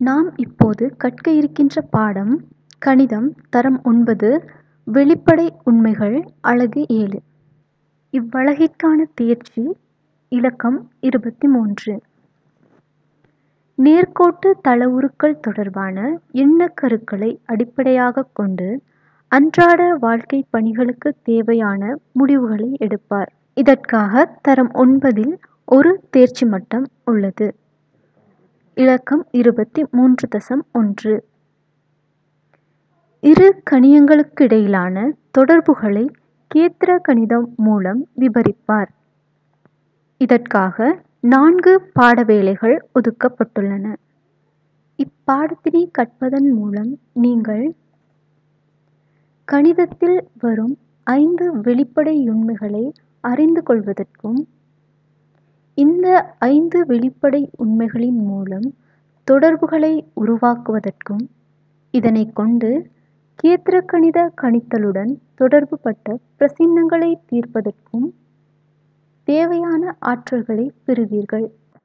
நாம் இப்போது கற்க இருக்கின்ற பாடம் கணிதம் தரம் ஒன்பது வெளிப்படை உண்மைகள் அலகு ஏழு இவ்வலகிற்கான தேர்ச்சி இலக்கம் இருபத்தி மூன்று நேர்கோட்டு தளவுருக்கள் தொடர்பான எண்ணக்கருக்களை அடிப்படையாகக் கொண்டு அன்றாட வாழ்க்கை பணிகளுக்கு தேவையான முடிவுகளை எடுப்பார் இதற்காக தரம் ஒன்பதில் ஒரு தேர்ச்சி மட்டம் உள்ளது இலக்கம் இருபத்தி மூன்று தசம் ஒன்று இரு கணியங்களுக்கிடையிலான தொடர்புகளை கேத்திர கணிதம் மூலம் விவரிப்பார் இதற்காக நான்கு பாடவேளைகள் ஒதுக்கப்பட்டுள்ளன இப்பாடத்தினை கற்பதன் மூலம் நீங்கள் கணிதத்தில் வரும் ஐந்து வெளிப்படையுண்மைகளை அறிந்து கொள்வதற்கும் இந்த ஐந்து வெளிப்படை உண்மைகளின் மூலம் தொடர்புகளை உருவாக்குவதற்கும் இதனை கொண்டு கேத்திரக்கணித கணித்தலுடன் தொடர்புபட்ட பிரசின்னங்களை தீர்ப்பதற்கும் தேவையான ஆற்றல்களை பெறுவீர்கள்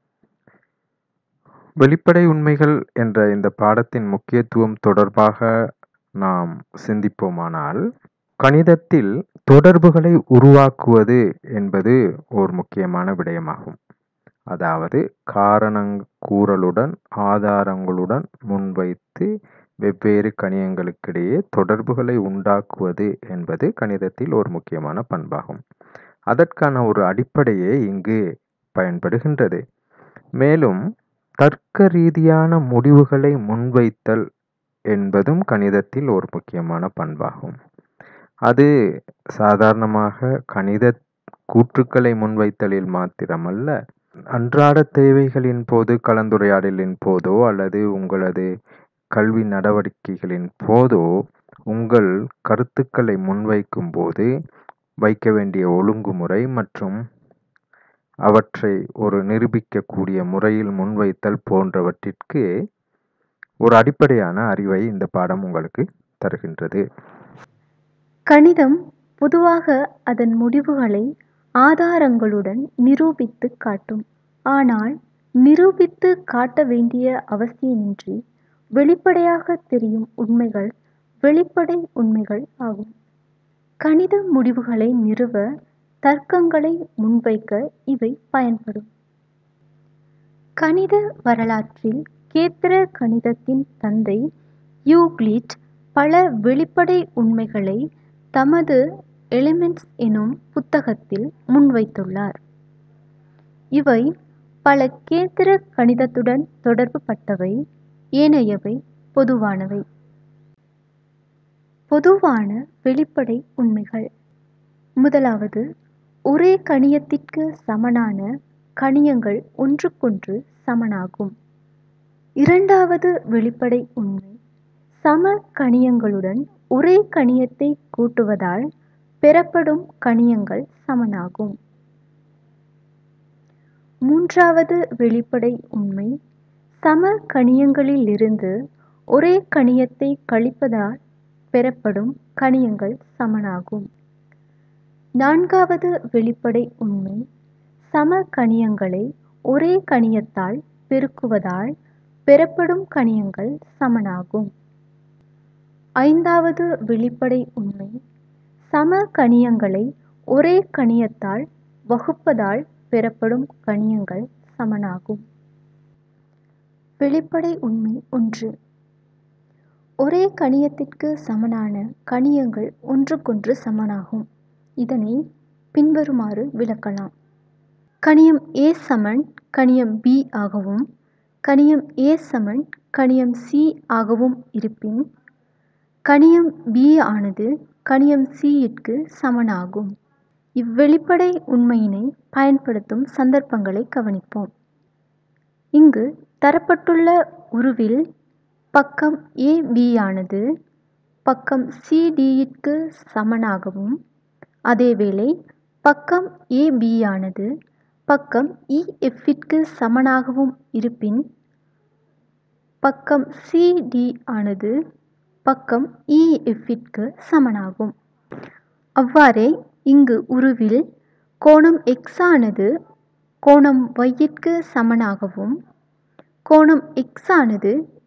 வெளிப்படை உண்மைகள் என்ற இந்த பாடத்தின் முக்கியத்துவம் தொடர்பாக நாம் சிந்திப்போமானால் கணிதத்தில் தொடர்புகளை உருவாக்குவது என்பது ஒரு முக்கியமான விடயமாகும் அதாவது காரணக்கூறலுடன் ஆதாரங்களுடன் முன்வைத்து வெவ்வேறு கணியங்களுக்கிடையே தொடர்புகளை உண்டாக்குவது என்பது கணிதத்தில் ஒரு முக்கியமான பண்பாகும் அதற்கான ஒரு அடிப்படையே இங்கு பயன்படுகின்றது மேலும் தர்க்க ரீதியான முடிவுகளை முன்வைத்தல் என்பதும் கணிதத்தில் ஒரு முக்கியமான பண்பாகும் அது சாதாரணமாக கணித கூற்றுக்களை முன்வைத்தலில் மாத்திரமல்ல அன்றாட தேவைகளின் போது கலந்துரையாடலின் போதோ அல்லது உங்களது கல்வி நடவடிக்கைகளின் போதோ உங்கள் கருத்துக்களை முன்வைக்கும் போது வைக்க வேண்டிய ஒழுங்குமுறை மற்றும் அவற்றை ஒரு நிரூபிக்கக்கூடிய முறையில் முன்வைத்தல் போன்றவற்றிற்கு ஒரு அடிப்படையான அறிவை இந்த பாடம் உங்களுக்கு தருகின்றது கணிதம் பொதுவாக அதன் முடிவுகளை ஆதாரங்களுடன் நிரூபித்து காட்டும் ஆனால் நிரூபித்து காட்ட வேண்டிய அவசியமின்றி வெளிப்படையாக தெரியும் உண்மைகள் வெளிப்படை உண்மைகள் ஆகும் கணித முடிவுகளை நிறுவ தர்க்கங்களை முன்வைக்க இவை பயன்படும் கணித வரலாற்றில் கேத்திர கணிதத்தின் தந்தை யூக்ளிட் பல வெளிப்படை உண்மைகளை தமது எலிமெண்ட்ஸ் எனும் புத்தகத்தில் முன்வைத்துள்ளார் இவை பல கேத்திர கணிதத்துடன் தொடர்பு பட்டவை ஏனையவை பொதுவானவை பொதுவான வெளிப்படை உண்மைகள் முதலாவது ஒரே கணியத்திற்கு சமனான கணியங்கள் ஒன்றுக்கொன்று சமனாகும் இரண்டாவது வெளிப்படை உண்மை சம கணியங்களுடன் ஒரே கணியத்தை கூட்டுவதால் பெறப்படும் கணியங்கள் சமனாகும் மூன்றாவது வெளிப்படை உண்மை சம கணியங்களிலிருந்து ஒரே கணியத்தை கழிப்பதால் பெறப்படும் கணியங்கள் சமனாகும் நான்காவது வெளிப்படை உண்மை சம கணியங்களை ஒரே கணியத்தால் பெருக்குவதால் பெறப்படும் கணியங்கள் சமனாகும் ஐந்தாவது வெளிப்படை உண்மை சம கணியங்களை ஒரே கணியத்தால் வகுப்பதால் பெறப்படும் கணியங்கள் சமனாகும் வெளிப்படை உண்மை ஒன்று ஒரே கணியத்திற்கு சமனான கணியங்கள் ஒன்றுக்கொன்று சமனாகும் இதனை பின்வருமாறு விளக்கலாம் கணியம் ஏ சமன் கணியம் பி ஆகவும் கணியம் ஏ சமன் கணியம் சி ஆகவும் இருப்பின் கணியம் பி ஆனது கணியம் சியிற்கு சமனாகும் இவ்வெளிப்படை உண்மையினை பயன்படுத்தும் சந்தர்ப்பங்களை கவனிப்போம் இங்கு தரப்பட்டுள்ள உருவில் பக்கம் ஏ பி ஆனது பக்கம் சிடியிற்கு சமனாகவும் அதேவேளை பக்கம் ஏ பி ஆனது பக்கம் இஎஃப்பிற்கு சமனாகவும் இருப்பின் பக்கம் சிடி ஆனது பக்கம் இஎஃப்பிற்கு சமனாகும் அவ்வாறே இங்கு உருவில் கோணம் எக்ஸ் ஆனது கோணம் ஒய்யிற்கு சமனாகவும் கோணம் எக்ஸ் ஆனது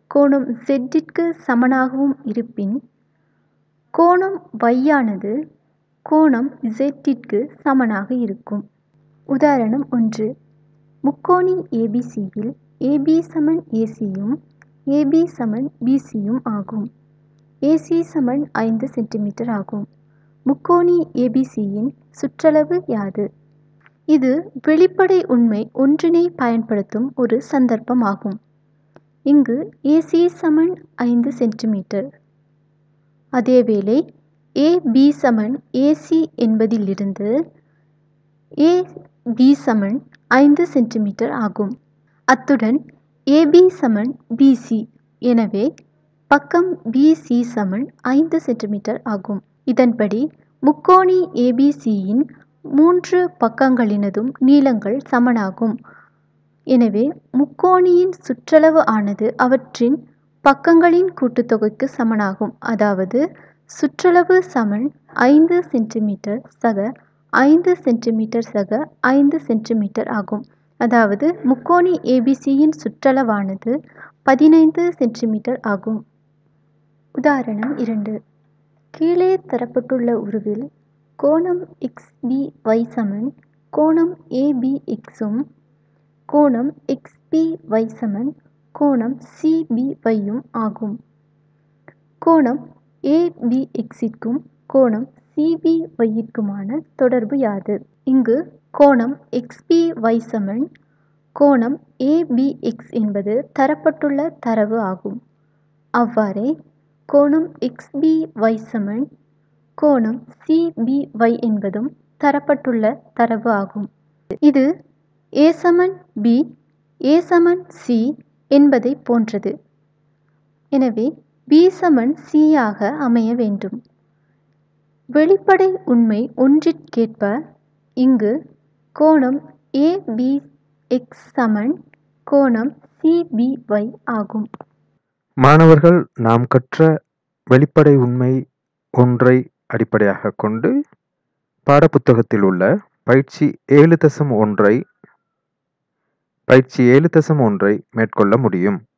கோணம் ஜெட்டிற்கு சமனாகவும் இருப்பின் கோணம் வையானது கோணம் ஜெட்டிற்கு சமனாக இருக்கும் உதாரணம் ஒன்று முக்கோணி ஏபிசியில் ஏபி சமன் ஏசியும் ஏபி சமன் பிசியும் ஆகும் ஏசி சமன் ஐந்து சென்டிமீட்டர் ஆகும் முக்கோணி ஏபிசியின் சுற்றளவு யாது இது வெளிப்படை உண்மை ஒன்றினை பயன்படுத்தும் ஒரு சந்தர்ப்பமாகும் இங்கு ஏசி சமன் ஐந்து சென்டிமீட்டர் அதேவேளை ஏ பி சமன் ஏசி என்பதிலிருந்து ஏ பி சமன் ஐந்து சென்டிமீட்டர் ஆகும் அத்துடன் ஏபி சமன் பிசி எனவே பக்கம் பிசி சமன் ஐந்து சென்டிமீட்டர் ஆகும் இதன்படி முக்கோணி ஏபிசியின் மூன்று பக்கங்களினதும் நீளங்கள் சமனாகும் எனவே முக்கோணியின் சுற்றளவு ஆனது அவற்றின் பக்கங்களின் கூட்டுத்தொகைக்கு சமனாகும் அதாவது சுற்றளவு சமன் ஐந்து சென்டிமீட்டர் சக ஐந்து சென்டிமீட்டர் சக ஐந்து சென்டிமீட்டர் ஆகும் அதாவது முக்கோணி ஏபிசியின் சுற்றளவானது பதினைந்து சென்டிமீட்டர் ஆகும் உதாரணம் இரண்டு கீழே தரப்பட்டுள்ள உருவில் கோணம் எக்ஸ் பி ஒய் சமன் கோணம் ஏபி எக்ஸும் கோணம் எக்ஸ் பி ஒய் சமன் கோணம் சிபி ஒய்யும் ஆகும் கோணம் ஏபி எக்ஸிற்கும் கோணம் சிபி ஒய்யிற்குமான தொடர்பு யாது இங்கு கோணம் எக்ஸ்பி ஒய் சமன் கோணம் ஏபி எக்ஸ் என்பது தரப்பட்டுள்ள தரவு ஆகும் அவ்வாறே கோணம் எக்ஸ்பி ஒய் சமன் கோணம் சிபி ஒய் என்பதும் தரப்பட்டுள்ள தரவு ஆகும் இது ஏ சமன் பி ஏ சமன் சி என்பதை போன்றது எனவே பி சமன் சியாக அமைய வேண்டும் வெளிப்படை உண்மை ஒன்றிற்கேற்ப இங்கு கோணம் ஏ பி எக்ஸ் சமன் கோணம் சிபி ஒய் ஆகும் மாணவர்கள் நாம் கற்ற வெளிப்படை உண்மை ஒன்றை அடிப்படையாக கொண்டு பாடப்புத்தகத்தில் உள்ள பயிற்சி ஏழு தசம் ஒன்றை பயிற்சி ஏழு தசம் ஒன்றை மேற்கொள்ள முடியும்